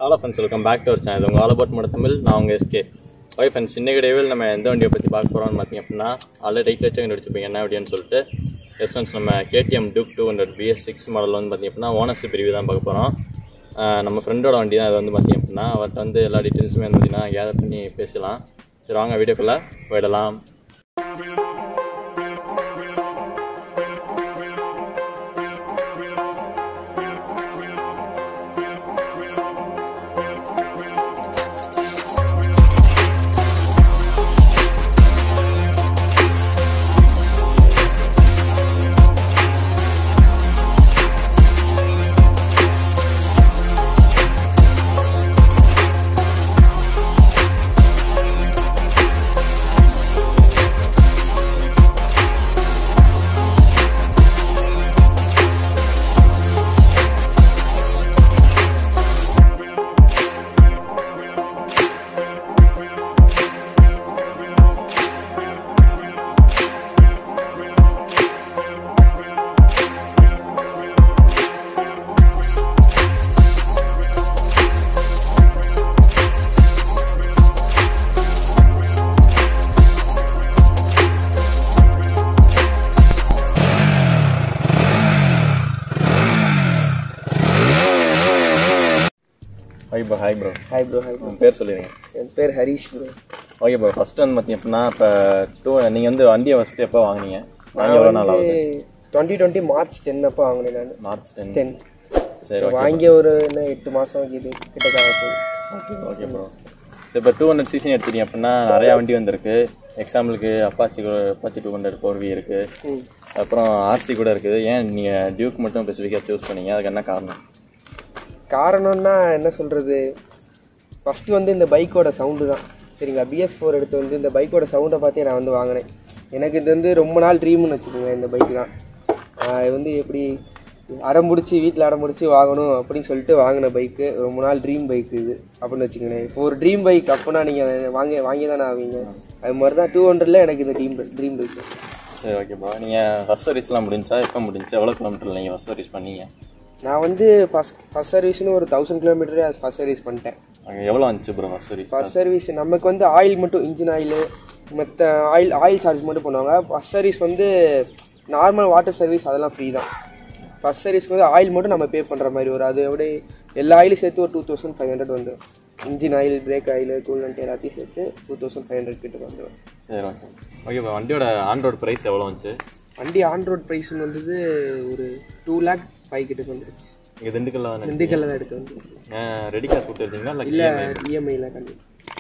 Hello friends welcome back to our channel உங்கள் all about moto Tamil நான் உங்கள் SK okay friends இன்னைக்கு டேவில் நம்ம எந்த வண்டியை பற்றி பார்க்க போகிறோம்னு பார்த்தீங்க அப்படின்னா ஆல்ரெடி டைட்டில் வச்சு கண்டுபிடிச்சிப்பீங்க என்ன அப்படின்னு சொல்லிட்டு எஸ் ஃப்ரெண்ட்ஸ் நம்ம KTM Duke two hundred BS six model வந்து பார்த்தீங்க அப்படின்னா ஓனர்ஸ் பிரிவு தான் பார்க்க போகிறோம் நம்ம ஃப்ரெண்டோட வண்டி தான் அது வந்து பார்த்தீங்க அப்படின்னா அவர்கிட்ட வந்து எல்லா டீட்டெயில்ஸுமே வந்து பார்த்தீங்கன்னா கேதர் பண்ணி பேசலாம் சரி வாங்க வீடியோக்குள்ளே போயிடலாம் hi bro hi bro hi bro hi bro உங்கள் பேர் சொல்லிடுங்க என் பேர் Harish bro okay bro first வந்து பார்த்தீங்க அப்படின்னா இப்போ டூ நீங்கள் வந்து வண்டியை ஃபஸ்ட்டு எப்போ வாங்குனீங்க வாங்கி எவ்வளோ நாள் ஆகுது டுவெண்ட்டி டுவெண்ட்டி மார்ச் டென் அப்போ வாங்கினேன் நான் மார்ச் டென் டென் சரி ஓகே வாங்கி ஒரு என்ன எட்டு மாதம் இது கிட்டக்க ஆகுது ஓகே ஓகே ப்ரோ சரி இப்போ டூ ஹண்ட்ரட் சிசி எடுத்துட்டீங்க அப்படின்னா நிறையா வண்டி வந்திருக்கு எக்ஸாம்பிளுக்கு அப்பாச்சி கூட- Apache two hundred four V இருக்குது ம் அப்புறம் ஆர்சி கூட இருக்குது ஏன் நீங்கள் டியூக் மட்டும் ஸ்பெசிஃபிக்காக சூஸ் பண்ணீங்க அதுக்கு என்ன காரணம் காரணம்னா என்ன சொல்கிறது ஃபஸ்ட்டு வந்து இந்த பைக்கோட சவுண்டு தான் சரிங்களா பிஎஸ் ஃபோர் எடுத்து வந்து இந்த பைக்கோட சவுண்டை பார்த்தே நான் வந்து வாங்கினேன் எனக்கு இது வந்து ரொம்ப நாள் ட்ரீம்னு வச்சுக்கோங்க இந்த பைக் தான் ஆஹ் இது வந்து எப்படி அடம் பிடிச்சி வீட்டில் அடம் பிடிச்சி வாங்கணும் அப்படின்னு சொல்லிட்டு வாங்கின பைக்கு ரொம்ப நாள் ட்ரீம் பைக் இது அப்படின்னு வச்சுக்கோங்களேன் இப்போ ஒரு ட்ரீம் பைக் அப்போனா நீங்கள் வாங்கி வாங்கி தானே ஆவீங்க அது மாதிரி தான் டூ ஹண்ட்ரட்ல எனக்கு இந்த ட்ரீம் ட்ரீம் பைக் சரி ஓகே ப்ரோ நீங்கள் ஃபஸ்ட் சர்வீஸ்லாம் முடிஞ்சா எப்போ முடிஞ்சு எவ்வளோ கிலோமீட்டர் நீங்கள் ஃபஸ்ட் சர்வீஸ் பண்ணீங்க நான் வந்து ஃபஸ்ட் ஃபஸ்ட் சர்வீஸ்னு ஒரு தௌசண்ட் கிலோமீட்டரே ஃபஸ்ட் சர்வீஸ் பண்ணிட்டேன் அங்கே எவ்வளோ வந்துச்சு bro first service first service நமக்கு வந்து ஆயில் மட்டும் இன்ஜின் ஆயில் மற்ற ஆயில் ஆயில் சார்ஜ் மட்டும் பண்ணுவாங்க ஃபர்ஸ்ட் சர்வீஸ் வந்து நார்மல் வாட்டர் சர்வீஸ் அதெல்லாம் ஃப்ரீ தான் ஃபர்ஸ்ட் சர்வீஸ்க்கு வந்து ஆயில் மட்டும் நம்ம பே பண்ணுற மாதிரி வரும் அது எப்படி எல்லா ஆயிலும் சேர்த்து ஒரு டூ தௌசண்ட் ஃபைவ் ஹண்ட்ரட் வந்துடும் engine oil brake oil coolant எல்லாத்தையும் சேர்த்து டூ தௌசண்ட் ஃபைவ் ஹண்ட்ரட் கிட்ட வந்துடும் சரி ஓகே ஓகே ப்ரோ வண்டியோட ஆன்ரோட் ப்ரைஸ் எவ்வளோ வந்துச்சு வண்டி ஆன் ரோட் ப்ரைஸ்னு வந்தது ஒரு டூ லேக் ஃபைவ் கிட்ட வந்துருச்சு இங்கே திண்டுக்கல்ல தானே திண்டுக்கல்ல தான் எடுத்து வந்து ரெடி கேஷ் கொடுத்துருந்தீங்களா இல்லை இல்லை இஎம்ஐயில் கண்டிப்பாக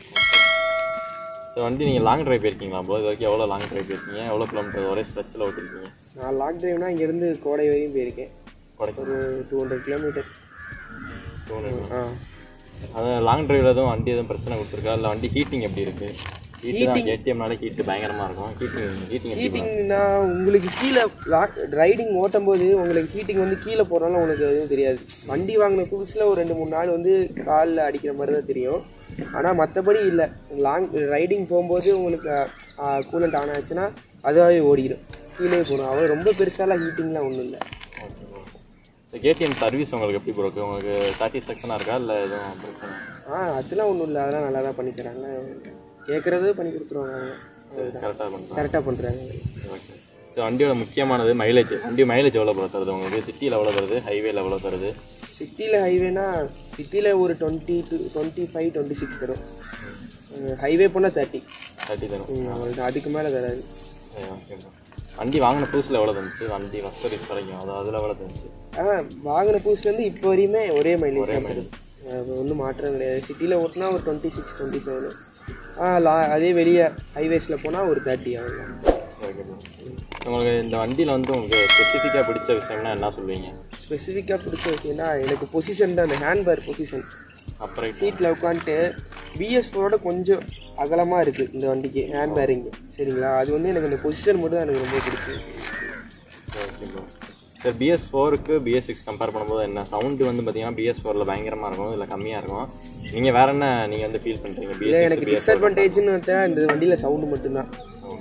ஸோ வண்டி நீங்கள் லாங் டிரைவ் போயிருக்கீங்களா ப்ரோ இது வரைக்கும் எவ்வளோ லாங் டிரைவ் போயிருக்கீங்க எவ்வளோ கிலோமீட்டர் ஒரே ஸ்ட்ரெச்சில் ஓட்டிருக்கீங்க நான் லாங் டிரைவ்னா இங்கேருந்து கோடை வரையும் போயிருக்கேன் கொடைக்கு ஒரு டூ ஹண்ட்ரட் கிலோமீட்டர் தோணுது ஆ அது லாங் டிரைவில் எதுவும் வண்டி எதுவும் பிரச்சனை கொடுத்துருக்கா இல்லை வண்டி ஹீட்டிங் எப்படி இருக்கு ஹீட்டு தான் ஏடிஎம்னாலே ஹீட்டு பயங்கரமாக இருக்கும் ஹீட்டிங் ஹீட்டிங் எப்படி ஹீட்டிங்னா உங்களுக்கு கீழே லாக் ரைடிங் ஓட்டும் போது உங்களுக்கு ஹீட்டிங் வந்து கீழே போகிறனால உங்களுக்கு எதுவும் தெரியாது வண்டி வாங்கின புதுசில் ஒரு ரெண்டு மூணு நாள் வந்து காலில் அடிக்கிற மாதிரி தான் தெரியும் ஆனால் மற்றபடி இல்லை லாங் ரைடிங் போகும்போது உங்களுக்கு கூலண்ட் ஆன் ஆச்சுன்னா அதுவாகவே ஓடிடும் கீழே போகணும் அவன் ரொம்ப பெருசாலாம் ஹீட்டிங்லாம் ஒன்றும் இல்லை ஓகே ப்ரோ இந்த கேடிஎம் சர்வீஸ் உங்களுக்கு எப்படி ப்ரோ இருக்கு உங்களுக்கு சாட்டிஸ்ஃபேக்ஷனாக இருக்கா இல்லை எதுவும் பிரச்சனை ஆ அதெல்லாம் ஒன்றும் இல்லை அதெல்லாம் நல்லா தான் பண்ணி தராங்க கேட்குறது பண்ணி கொடுத்துருவாங்க கரெக்டாக பண்ணுறேன் கரெக்டாக பண்ணுறாங்க ஓகே ஸோ வண்டியோட முக்கியமானது மைலேஜ் வண்டி மைலேஜ் எவ்வளோ ப்ரோ தருது உங்களுக்கு சிட்டியில் எவ்வளோ தருது ஹைவேல எவ்வளோ தருது சிட்டியில் ஹைவேனா சிட்டியில் ஒரு twenty to twenty five twenty six தரும் ஹைவே போனால் தேர்ட்டி தேர்ட்டி தரும் அதுக்கு மேலே தராது சரி ஓகே ப்ரோ வண்டி வாங்கின புதுசில் எவ்வளோ தந்துச்சு வண்டி ஃபஸ்ட் சர்வீஸ் வரைக்கும் அது அதில் எவ்வளோ தந்துச்சு ஆ வாங்கின புதுசுலேருந்து இப்போ வரையுமே ஒரே மைலேஜ் தான் தருது ஒன்றும் மாற்றம் கிடையாது சிட்டியில் ஓட்டினா ஒரு டுவெண்ட்டி சிக்ஸ் டுவெண்ட்டி செவனு ஆ லா அதே வெளியே ஹைவேஸில் போனால் ஒரு தேர்ட்டி ஆகும் ஓகே ப்ரோ உங்களுக்கு இந்த வண்டியில் வந்து உங்களுக்கு ஸ்பெசிஃபிக்காக பிடிச்ச விஷயம்னா என்ன சொல்லுவீங்க ஸ்பெசிஃபிக்காக பிடிச்ச விஷயம்னா எனக்கு பொசிஷன் தான் அந்த ஹேண்ட் பேர் பொசிஷன் அப்புறம் சீட்டில் உட்காந்துட்டு பிஎஸ் ஃபோரோட கொஞ்சம் அகலமாக இருக்குது இந்த வண்டிக்கு ஹேண்ட் பேரிங் சரிங்களா அது வந்து எனக்கு இந்த பொசிஷன் மட்டும் தான் எனக்கு ரொம்ப பிடிக்கும் ஓகே ப்ரோ சார் பிஎஸ் ஃபோருக்கு பிஎஸ் சிக்ஸ் கம்பேர் பண்ணும்போது என்ன சவுண்டு வந்து பார்த்தீங்கன்னா பிஎஸ் ஃபோரில் பயங்கரமாக இருக்கும் இல்லை கம்மியாக இருக்கும் நீங்கள் வேற என்ன நீங்கள் வந்து ஃபீல் பண்ணுறீங்க இல்லை பிஎஸ் எனக்கு டிஸ்அட்வான்டேஜ்னு பார்த்தா இந்த வண்டியில் சவுண்டு மட்டும்தான்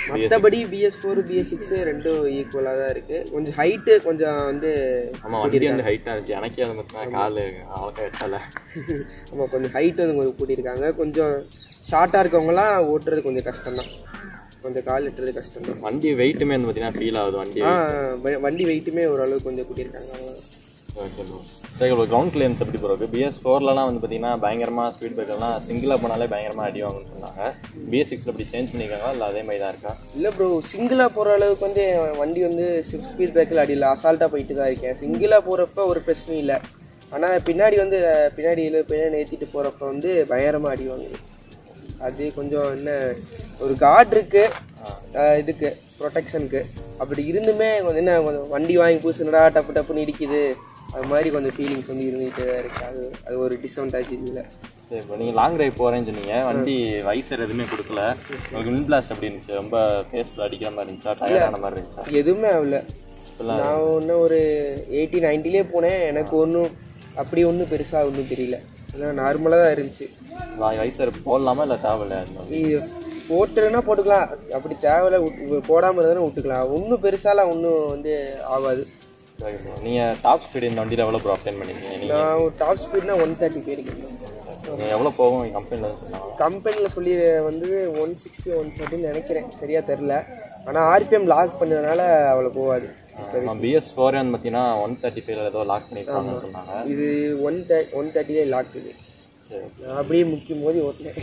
மற்றபடி பிஎஸ் ஃபோர் பிஎஸ் சிக்ஸ் ரெண்டும் ஈக்குவலாக தான் இருக்குது கொஞ்சம் ஹைட்டு கொஞ்சம் வந்து ஆமாம் வண்டி வந்து ஹைட்டாக இருந்துச்சு எனக்கே வந்து பார்த்தீங்கன்னா கால் அவ்வளோக்கா வெட்டலை ஆமாம் கொஞ்சம் ஹைட் வந்து கொஞ்சம் கூட்டியிருக்காங்க கொஞ்சம் ஷார்ட்டாக இருக்கவங்கலாம் ஓட்டுறது கொஞ்சம் கஷ்டம்தான் கொஞ்சம் கால் எட்டுறது கஷ்டம்தான் வண்டி வெயிட்டுமே வந்து பார்த்தீங்கன்னா ஃபீல் ஆகுது வண்டி ஆ வ- வண்டி வெயிட்டுமே ஓரளவுக்கு கொஞ்சம் கூட்டியிருக்காங்க அவ்வளவுதான். ஓகே ப்ரோ சரி ப்ரோ கிரவுண்ட் கிளியன்ஸ் எப்படி ப்ரோ இருக்குது பிஎஸ் ஃபோர்லலாம் வந்து பார்த்தீங்கன்னா பயங்கரமாக ஸ்பீட் பிரேக்கர்லாம் சிங்கிளாக போனாலே பயங்கரமாக அடி வாங்குன்னு சொன்னாங்க பிஎஸ் சிக்ஸில் அப்படி சேஞ்ச் பண்ணியிருக்காங்க இல்லை அதே மாதிரி தான் இருக்கா இல்லை ப்ரோ சிங்கிளாக போகிற அளவுக்கு வந்து என் வண்டி வந்து சிக்ஸ் ஸ்பீட் பிரேக்கில் அடியில் அசால்ட்டாக போயிட்டு தான் இருக்கேன் சிங்கிளாக போகிறப்ப ஒரு பிரச்சனையும் இல்லை ஆனால் பின்னாடி வந்து அஹ், பின்னாடி இழு பின்னாடி ஏற்றிட்டு போகிறப்ப வந்து பயங்கரமாக அடி வாங்குது அது கொஞ்சம் என்ன ஒரு கார்டு இருக்கு அஹ், இதுக்கு ப்ரொடெக்ஷனுக்கு அப்படி இருந்துமே கொஞ்சம் என்ன கொஞ்சம் வண்டி வாங்கி பூசுனடா டப்பு டப்புன்னு இடிக்குது அது மாதிரி கொஞ்சம் ஃபீலிங்ஸ் வந்து இருந்துகிட்டே தான் இருக்கு அது அது ஒரு டிஸ்அட்வான்டேஜ் இதில் சரி இப்போ நீங்கள் லாங் டிரைவ் போகிறேன்னு சொன்னீங்க வண்டி வைசர் எதுவுமே கொடுக்கல உங்களுக்கு வின் பிளாஸ்ட் எப்படி இருந்துச்சு ரொம்ப ஃபேஸில் அடிக்கிற மாதிரி இருந்துச்சா டயர் ஆன மாதிரி இருந்துச்சா எதுவுமே ஆகல நான் ஒன்றும் ஒரு எயிட்டி நைன்ட்டிலே போனேன் எனக்கு ஒன்றும் அப்படி ஒன்றும் பெருசாக ஒன்றும் தெரியல எல்லாம் நார்மலாக தான் இருந்துச்சு வைசர் போடலாமா இல்லை தேவையில்ல நீ போட்டுருன்னா போட்டுக்கலாம் அப்படி தேவையில்ல விட்டு- போடாம இருந்தாலும் விட்டுக்கலாம் ஒன்றும் பெருசாலாம் ஒன்றும் வந்து ஆகாது சரி ப்ரோ நீங்கள் டாப் ஸ்பீடு இந்த வண்டியில் எவ்வளோ ப்ரோ அப்ளைன் பண்ணிருக்கீங்க நீங்கள் நான் ஒரு டாப் ஸ்பீட்னா ஒன் தேர்ட்டி போயிருக்கேன் நீங்கள் எவ்வளோ போகும் கம்பெனியில் சொன்னாங்க கம்பெனியில் சொல்லி வந்து ஒன் சிக்ஸ்டி ஒன் தேர்ட்டின்னு நினைக்கிறேன் சரியா தெரில ஆனால் ஆர்பிஎம் லாக் பண்ணதுனால அவ்வளோ போகாது பிஎஸ் ஃபோர் வந்து பார்த்தீங்கன்னா ஒன் தேர்ட்டி ஃபைவ்ல ஏதோ லாக் பண்ணியிருக்காங்கன்னு சொன்னாங்க இது ஒன் தே ஒன் தேர்ட்டிலே லாக் இது சரி நான் அப்படியே முக்கியம் போது ஓட்டினேன்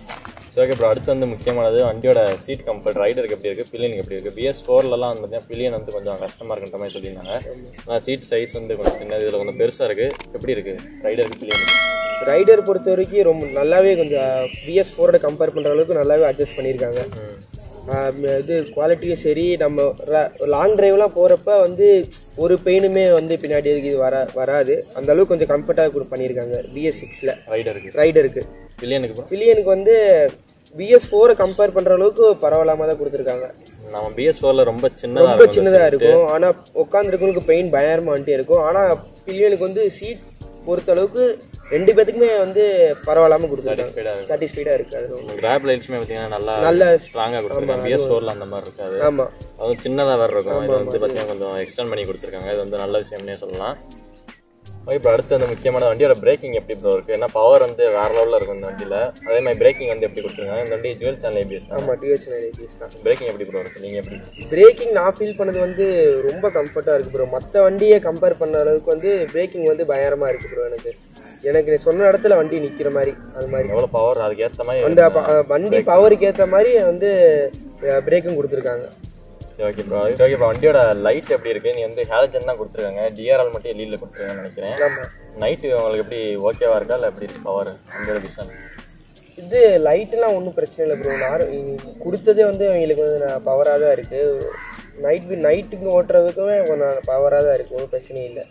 சரி ஓகே ப்ரோ அடுத்து வந்து முக்கியமானது வண்டியோட சீட் கம்ஃபர்ட் ரைடருக்கு எப்படி இருக்குது பில்லியனுக்கு எப்படி இருக்குது பிஎஸ் ஃபோர்லலாம் வந்து பார்த்தீங்கன்னா பில்லியன் வந்து கொஞ்சம் கஷ்டமாக இருக்குன்ற மாதிரி சொல்லியிருந்தாங்க ஆனால் சீட் சைஸ் வந்து கொஞ்சம் சின்னது இதில் கொஞ்சம் பெருசாக இருக்குது எப்படி இருக்குது ரைடருக்கு பில்லியனுக்கு ரைடர் பொறுத்த வரைக்கும் ரொம்ப நல்லாவே கொஞ்சம் பிஎஸ் ஃபோரோட கம்பேர் பண்ணுற அளவுக்கு நல்லாவே அட்ஜஸ்ட் பண்ணியிருக்காங்க ஆஹ் இது குவாலிட்டியும் சரி நம்ம லாங் டிரைவ்லாம் போகிறப்ப வந்து ஒரு பெயினுமே வந்து பின்னாடி இது வர வராது அந்த அளவுக்கு கொஞ்சம் கம்ஃபர்ட்டாக பண்ணியிருக்காங்க பிஎஸ் சிக்ஸில் ரைடருக்கு ரைடருக்கு பில்லியனுக்கு ப்ரோ பில்லியனுக்கு வந்து பிஎஸ் ஃபோரை கம்பேர் பண்ணுற அளவுக்கு பரவாயில்லாம தான் கொடுத்துருக்காங்க நம்ம பிஎஸ் ஃபோரில் ரொம்ப சின்னதாக ரொம்ப சின்னதாக இருக்கும் ஆனால் உட்காந்துருக்கவங்களுக்கு பெயின் பயங்கரமாக வந்துட்டே இருக்கும் ஆனால் பில்லியனுக்கு வந்து சீட் பொறுத்த அளவுக்கு ரெண்டு பேத்துக்குமே வந்து பரவாயில்லாம கொடுத்துருக்காங்க ஸ்பீடாக இருக்கும் சாட்டிஸ்ஃபைடாக இருக்கு அது ரொம்ப. கிராப் லைட்ஸுமே பார்த்தீங்கன்னா நல்லா நல்ல ஸ்ட்ராங்காக கொடுத்துருக்காங்க பிஎஸ் ஃபோரில் அந்த மாதிரி இருக்காது ஆமா அதுவும் சின்னதாக வேறு இருக்கும் இது வந்து பார்த்தீங்கன்னா கொஞ்சம் எக்ஸ்டெண்ட் பண்ணி கொடுத்துருக்காங்க இது வந்து நல்ல விஷயம்னே சொல்லலாம் இப்போ அடுத்து அந்த முக்கியமான வண்டியோட பிரேக்கிங் எப்படி ப்ரோ இருக்குது ஏன்னா பவர் வந்து வேற லெவலில் இருக்கும் இந்த வண்டியில் அதே மாதிரி பிரேக்கிங் வந்து எப்படி கொடுத்துருக்காங்க இந்த வண்டி ஜுவல் சேனல் எப்படி இருக்கு ஆமா டிஹெச் நைன் தான் பிரேக்கிங் எப்படி ப்ரோ இருக்குது நீங்கள் எப்படி பிரேக்கிங் நான் ஃபீல் பண்ணது வந்து ரொம்ப கம்ஃபர்ட்டாக இருக்கு ப்ரோ மற்ற வண்டியை கம்பேர் பண்ண அளவுக்கு வந்து பிரேக்கிங் வந்து பயங்கரமா இருக்கு ப்ரோ எனக்கு எனக்கு நீ சொன்ன இடத்துல வண்டி நிக்கிற மாதிரி அது மாதிரி எவ்வளோ பவர் அதுக்கு ஏற்ற மாதிரி அந்த ப- அஹ் வண்டி பவருக்கு ஏற்ற மாதிரி வந்து பிரேக்கும் கொடுத்துருக்காங்க சரி ஓகே ப்ரோ ஓகே ப்ரோ வண்டியோட லைட் எப்படி இருக்குது நீ வந்து ஹேலஜன் தான் கொடுத்துருக்காங்க டிஆர்எல் மட்டும் எல்இடியில் கொடுத்துருக்காங்கன்னு நினைக்கிறேன் ஆமா நைட்டு உங்களுக்கு எப்படி ஓகேவா இருக்கா இல்லை எப்படி இருக்கு பவர் வண்டியோட விஷன் இது லைட்லாம் ஒன்றும் பிரச்சனை இல்லை ப்ரோ நான் கொடுத்ததே வந்து அவங்களுக்கு வந்து நான் பவராக தான் இருக்கு நைட் நைட்டுக்கு ஓட்டுறதுக்குமே கொஞ்சம் பவராக தான் இருக்கு ஒன்றும் பிரச்சனையும் இல்லை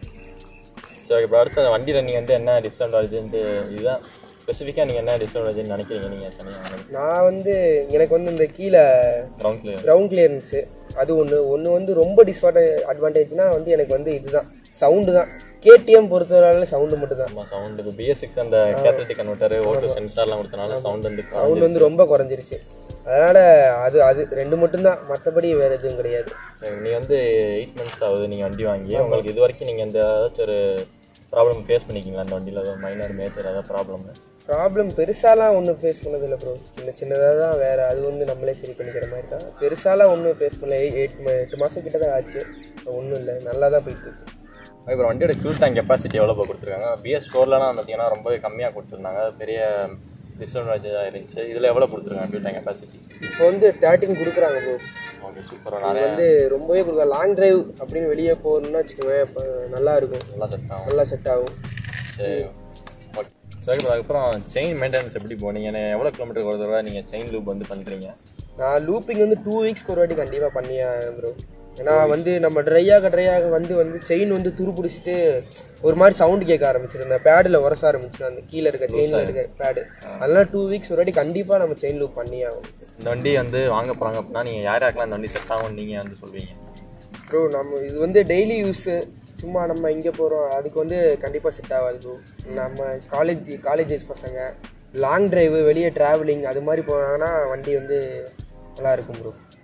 சரி ஓகே ப்ரோ அடுத்து அந்த வண்டியில் நீங்கள் வந்து என்ன டிஸ்அட்வான்டேஜ்ன்ட்டு இதுதான் ஸ்பெசிஃபிக்காக நீங்கள் என்ன டிஸ்அட்வான்டேஜ் நினைக்கிறீங்க நீங்கள் தனியாக நான் வந்து எனக்கு வந்து இந்த கீழே கிரவுண்ட் கிளியர் கிரவுண்ட் கிளியரன்ஸு அது ஒன்று ஒன்று வந்து ரொம்ப டிஸ்அட்வான்டேஜ் அட்வான்டேஜ்னா வந்து எனக்கு வந்து இதுதான் சவுண்டு தான் கேடிஎம் பொறுத்தவரை சவுண்டு மட்டும் தான் ஆமாம் சவுண்ட் இப்போ பிஎஸ் சிக்ஸ் அந்த கேத்தலிட்டிக் கன்வெர்ட்டர் ஓட்டு சென்சார்லாம் கொடுத்தனால சவுண்ட் வந்து சவுண்ட் வந்து ரொம்ப குறைஞ்சிருச்சு அதனால அது அது ரெண்டு மட்டும்தான் மற்றபடி வேற எதுவும் கிடையாது நீங்கள் வந்து எயிட் மந்த்ஸ் ஆகுது நீங்கள் வண்டி வாங்கி உங்களுக்கு இது வரைக்கும் நீங்கள் இந்த ஏதாச்சும் ஒரு ப்ராப்ளம் ஃபேஸ் பண்ணிக்கிங்களா அந்த வண்டியில் ஏதாவது மைனர் மேஜர் ஏதாவது ப்ராப்ளம் ப்ராப்ளம் பெருசாலாம் ஒன்றும் ஃபேஸ் பண்ணதில்லை ப்ரோ சின்ன சின்னதாக தான் வேற அது வந்து நம்மளே சரி பண்ணிக்கிற மாதிரி தான் பெருசாலாம் ஒன்றும் ஃபேஸ் பண்ணல எ- எட்டு மா- எட்டு மாதம் கிட்ட தான் ஆச்சு ஒன்றும் இல்லை நல்லா தான் போயிட்டு இருக்கு இப்போ வண்டியோட ஃபியூல் டேங்க் கெப்பாசிட்டி எவ்வளோ கொடுத்துருக்காங்க பிஎஸ் ஃபோர்லாம் பார்த்தீங்கன்னா ரொம்பவே கம்மியாக கொடுத்துருந்தாங்க அது பெரிய டிஸ்அட்வான்டேஜாக இருந்துச்சு இதில் எவ்வளோ கொடுத்துருக்காங்க ஃபியூல் டேங்க் கெப்பாசிட்டி இப்போ வந்து தேர்ட்டின் கொடுக்குறாங்க ப்ரோ ஓகே சூப்பராக நிறைய வந்து ரொம்பவே கொடுக்க லாங் டிரைவ் அப்படின்னு வெளியே போகணும்னா வச்சுக்கோங்க இப்போ நல்லா இருக்கும் நல்லா செட் ஆகும் நல்லா செட் ஆகும் சரி ஓகே சரி bro, அதுக்கப்புறம் செயின் மெயின்டெனன்ஸ் எப்படி போனீங்க எவ்வளோ கிலோமீட்டர் ஒரு தடவை நீங்கள் செயின் லூப் வந்து பண்ணுறீங்க நான் லூப்பிங் வந்து டூ வீக்ஸ்க்கு ஒரு வாட்டி கண்டிப்பாக பண்ணியா ப்ரோ ஏன்னா வந்து நம்ம ட்ரையாக ட்ரையாக வந்து வந்து செயின் வந்து துரு பிடிச்சிட்டு ஒரு மாதிரி சவுண்டு கேட்க ஆரம்பிச்சிரு அந்த பேடில் உரச ஆரம்பிச்சு அந்த கீழே இருக்க செயினில் இருக்க பேடு அதெல்லாம் டூ வீக்ஸ் ஒரு வாட்டி கண்டிப்பாக நம்ம செயின் லூப் பண்ணி ஆகும் இந்த வண்டி வந்து வாங்க போகிறாங்க அப்படின்னா நீங்கள் யார் யாருக்கெல்லாம் இந்த வண்டி செட் ஆகும் நீங்கள் வந்து சொல்வீங்க ப்ரோ நம்ம இது வந்து டெய்லி யூஸு சும்மா நம்ம இங்கே போகிறோம் அதுக்கு வந்து கண்டிப்பாக செட் ஆகாது ப்ரோ நம்ம காலேஜ் காலேஜ் ஏஜ் பசங்க லாங் டிரைவு வெளியே ட்ராவலிங் அது மாதிரி போனாங்கன்னா வண்டி வந்து நல்லா இருக்கும் ப்ரோ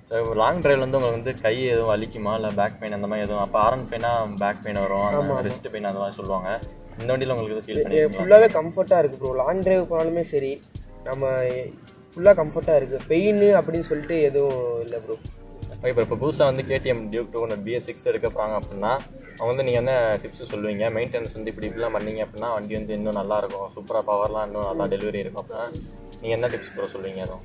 லாங் டிரைவ்ல வந்து உங்களுக்கு வந்து கை எதுவும் வலிக்குமா இல்லை பேக் பெயின் அந்த மாதிரி எதுவும் அப்போ ஆரன் பெயினா பேக் பெயின் வரும் ரிஸ்ட் பெயின் அந்த மாதிரி சொல்லுவாங்க இந்த வண்டியில் உங்களுக்கு ஃபீல் பண்ணிருக்கீங்களா ஃபுல்லாகவே கம்ஃபர்ட்டாக இருக்குது ப்ரோ லாங் டிரைவ் போனாலுமே சரி நம்ம ஃபுல்லாக கம்ஃபர்ட்டாக இருக்குது பெயின் அப்படின்னு சொல்லிட்டு எதுவும் இல்லை ப்ரோ இப்போ இப்போ புதுசாக வந்து KTM Duke two hundred BS six எடுக்க போகிறாங்க அப்படின்னா அவங்க வந்து நீங்கள் என்ன டிப்ஸ் சொல்லுவீங்க மெயின்டெனன்ஸ் வந்து இப்படி இப்படிலாம் பண்ணீங்க அப்படின்னா வண்டி வந்து இன்னும் நல்லா இருக்கும் சூப்பராக பவர்லாம் இன்னும் நல்லா டெலிவரி இருக்கும் அப்படின்னா நீங்கள் என்ன டிப்ஸ் ப்ரோ சொல்லுவீங்க அதுவும்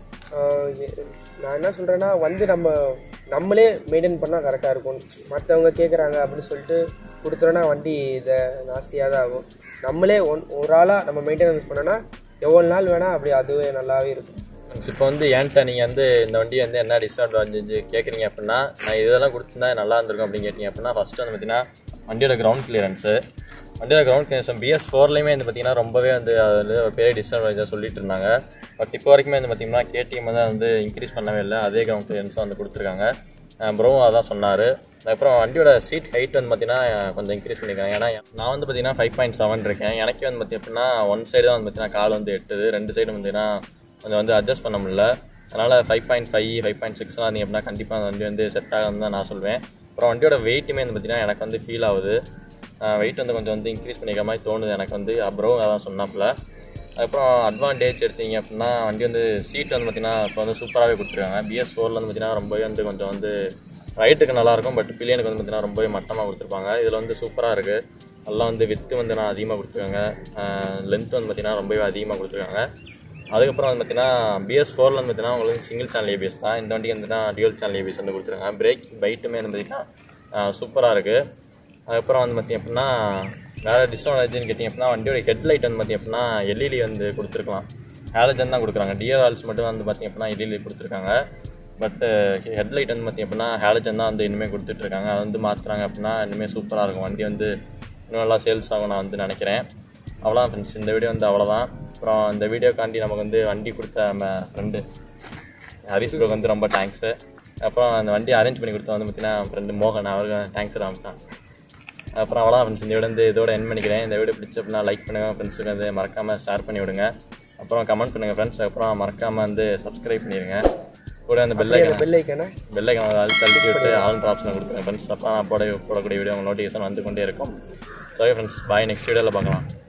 ஆஹ் எ- நான் என்ன சொல்கிறேன்னா வந்து நம்ம நம்மளே மெயின்டைன் பண்ணால் கரெக்டாக இருக்கும் மற்றவங்க கேட்குறாங்க அப்படின்னு சொல்லிட்டு கொடுத்துட்டோன்னா வண்டி இதை நாஸ்தியாக தான் ஆகும் நம்மளே ஒன் ஒரு ஆளாக நம்ம மெயின்டெனன்ஸ் பண்ணோன்னா எவ்வளோ நாள் வேணால் அப்படி அதுவே நல்லாவே இருக்கும் இப்போ வந்து ஏன்ட்ட நீங்கள் வந்து இந்த வண்டி வந்து என்ன டிஸ்அட்வான்டேஜ் கேட்குறீங்க அப்படின்னா நான் இதெல்லாம் கொடுத்துருந்தா நல்லா இருந்திருக்கும் அப்படின்னு கேட்டிங்க அப்படின்னா ஃபஸ்ட்டு வந்து பார்த்தீங்கன்னா வண்டியோட கிரவுண்ட் கிளியரன்ஸு வண்டியோட கிரவுண்ட் கிளியரன்ஸ் பிஎஸ் ஃபோர்லேயுமே வந்து பார்த்தீங்கன்னா ரொம்பவே வந்து அது வந்து ஒரு பெரிய டிஸ்அட்வான்டேஜாக சொல்லிட்டு இருந்தாங்க பட் இப்போ வரைக்குமே வந்து பார்த்தீங்கன்னா கேடிஎம் வந்து வந்து இன்க்ரீஸ் பண்ணவே இல்லை அதே கிரவுண்ட் கிளியரன்ஸும் வந்து கொடுத்துருக்காங்க ப்ரோவும் அதான் சொன்னார் அப்புறம் வண்டியோட சீட் ஹைட் வந்து பார்த்தீங்கன்னா கொஞ்சம் இன்க்ரீஸ் பண்ணியிருக்காங்க ஏன்னா நான் வந்து பார்த்தீங்கன்னா ஃபைவ் பாயிண்ட் செவன் இருக்கேன் எனக்கே வந்து பார்த்தீங்க அப்படின்னா ஒன் சைடு தான் வந்து பார்த்தீங்கன்னா கால் வந்து எட்டுது ரெண்டு சைடு பார்த்தீங்கன்னா கொஞ்சம் வந்து அட்ஜஸ்ட் பண்ண முடியல அதனால் five point five five point சிக்ஸ்லாம் இருந்தீங்க அப்படின்னா கண்டிப்பாக அந்த வண்டி வந்து செட் ஆகும்னு தான் நான் சொல்வேன் அப்புறம் வண்டியோட வெயிட்டுமே வந்து பார்த்தீங்கன்னா எனக்கு வந்து ஃபீல் ஆகுது வெயிட் வந்து கொஞ்சம் வந்து இன்க்ரீஸ் பண்ணிக்கிற மாதிரி தோணுது எனக்கு வந்து அப்புறம் அதான் சொன்னாப்புல அதுக்கப்புறம் அட்வான்டேஜ் எடுத்தீங்க அப்படின்னா வண்டி வந்து சீட் வந்து பார்த்தீங்கன்னா இப்போ வந்து சூப்பராகவே கொடுத்துருக்காங்க பிஎஸ் ஃபோரில் வந்து பார்த்தீங்கன்னா ரொம்பவே வந்து கொஞ்சம் வந்து ரைட்டுக்கு நல்லாயிருக்கும் பட் பில்லியனுக்கு வந்து பார்த்தீங்கன்னா ரொம்பவே மட்டமாக கொடுத்துருப்பாங்க இதில் வந்து சூப்பராக இருக்குது நல்லா வந்து வித்து வந்து நான் அதிகமாக கொடுத்துருக்காங்க லென்த் வந்து பார்த்தீங்கன்னா ரொம்பவே அதிகமாக கொடுத்துருக்காங்க அதுக்கப்புறம் வந்து பார்த்தீங்கன்னா பிஎஸ் ஃபோரில் வந்து பார்த்தீங்கன்னா உங்களுக்கு சிங்கிள் சேனல் ஏபிஎஸ் தான் இந்த வண்டிக்கு வந்து டியூல் சேனல் ஏபிஎஸ் வந்து கொடுத்துருக்காங்க பிரேக் பைட்டுமே வந்து பார்த்தீங்கன்னா சூப்பராக இருக்குது அதுக்கப்புறம் வந்து பார்த்தீங்க அப்படின்னா வேறு டிஸ்அட்வான்டேஜ்னு கேட்டிங்க அப்படின்னா வண்டியோட ஹெட்லைட் வந்து பார்த்தீங்க அப்படின்னா எல்இடி வந்து கொடுத்துருக்கலாம் ஹேலஜன் தான் கொடுக்குறாங்க டிஆர் ஆல்ஸ் மட்டும் வந்து பார்த்தீங்க அப்படின்னா எல்இடி கொடுத்துருக்காங்க பட் ஹெட்லைட் வந்து பார்த்தீங்க அப்படின்னா ஹேலஜன் தான் வந்து இனிமேல் கொடுத்துட்ருக்காங்க அதை வந்து மாற்றுறாங்க அப்படின்னா இனிமேல் சூப்பராக இருக்கும் வண்டி வந்து இன்னும் நல்லா சேல்ஸ் ஆகும் நான் வந்து நினைக்கிறேன் அவ்வளோதான் ஃப்ரெண்ட்ஸ் இந்த வீடியோ வந்து அவ்வளோதான் அப்புறம் இந்த வீடியோக்காண்டி நமக்கு வந்து வண்டி கொடுத்த நம்ம ஃப்ரெண்டு ஹரிஷ் ப்ரோக்கு வந்து ரொம்ப தேங்க்ஸு அப்புறம் அந்த வண்டி அரேஞ்ச் பண்ணி கொடுத்த வந்து பார்த்தீங்கன்னா ஃப்ரெண்டு மோகன் அவருக்கு தேங்க்ஸ் ராம்தான் அப்புறம் அவ்வளோ ஃப்ரெண்ட்ஸ் இந்த வீடியோ வந்து இதோட என் பண்ணிக்கிறேன் இந்த வீடியோ பிடிச்ச அப்படின்னா லைக் பண்ணுங்கள் ஃப்ரெண்ட்ஸுக்கு வந்து மறக்காமல் ஷேர் பண்ணி விடுங்க அப்புறம் கமெண்ட் பண்ணுங்கள் ஃப்ரெண்ட்ஸ் அப்புறம் மறக்காமல் வந்து சப்ஸ்கிரைப் பண்ணிடுங்க கூட அந்த பெல் ஐக்கனை பெல் ஐக்கானே பெல் ஐக்கனை அழுத்தி அழுத்தி விட்டு ஆல் ஆப்ஷனை கொடுத்துருங்க ஃப்ரெண்ட்ஸ் அப்போ நான் போட போடக்கூடிய வீடியோ நோட்டிஃபிகேஷன் வந்து கொண்டே இருக்கும் சரி ஃப்ரெண்ட்ஸ் பாய் நெக்ஸ்ட் வீடியோவில் பார்க்கலாம்